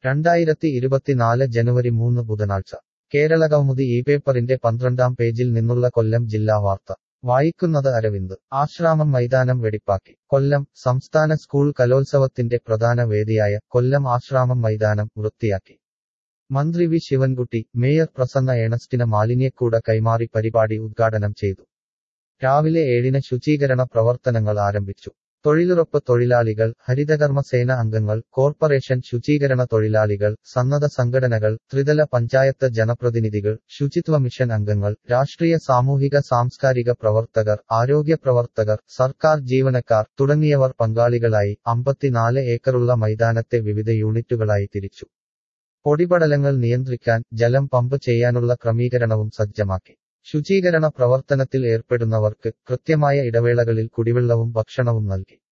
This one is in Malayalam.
രണ്ടായിരത്തി ഇരുപത്തിനാല് ജനുവരി മൂന്ന് ബുധനാഴ്ച കേരളകൗമുദി ഈ പേപ്പറിന്റെ പന്ത്രണ്ടാം പേജിൽ നിന്നുള്ള കൊല്ലം ജില്ലാ വാർത്ത വായിക്കുന്നത് അരവിന്ദ് ആശ്രാമം മൈതാനം വെടിപ്പാക്കി കൊല്ലം സംസ്ഥാന സ്കൂൾ കലോത്സവത്തിന്റെ പ്രധാന വേദിയായ കൊല്ലം ആശ്രാമം മൈതാനം വൃത്തിയാക്കി മന്ത്രി വി ശിവൻകുട്ടി മേയർ പ്രസന്ന ഏണസ്റ്റിന മാലിന്യക്കൂട കൈമാറി പരിപാടി ഉദ്ഘാടനം ചെയ്തു രാവിലെ ഏഴിന് ശുചീകരണ പ്രവർത്തനങ്ങൾ ആരംഭിച്ചു തൊഴിലുറപ്പ് തൊഴിലാളികൾ ഹരിതകർമ്മ സേന അംഗങ്ങൾ കോർപ്പറേഷൻ ശുചീകരണ തൊഴിലാളികൾ സന്നദ്ധ സംഘടനകൾ ത്രിതല പഞ്ചായത്ത് ജനപ്രതിനിധികൾ ശുചിത്വ മിഷൻ അംഗങ്ങൾ രാഷ്ട്രീയ സാമൂഹിക സാംസ്കാരിക പ്രവർത്തകർ ആരോഗ്യ പ്രവർത്തകർ സർക്കാർ ജീവനക്കാർ തുടങ്ങിയവർ പങ്കാളികളായി അമ്പത്തിനാല് ഏക്കറുള്ള മൈതാനത്തെ വിവിധ യൂണിറ്റുകളായി തിരിച്ചു പൊടിപടലങ്ങൾ നിയന്ത്രിക്കാൻ ജലം പമ്പ് ചെയ്യാനുള്ള ക്രമീകരണവും സജ്ജമാക്കി ശുചീകരണ പ്രവർത്തനത്തിൽ ഏർപ്പെടുന്നവർക്ക് കൃത്യമായ ഇടവേളകളിൽ കുടിവെള്ളവും ഭക്ഷണവും നൽകി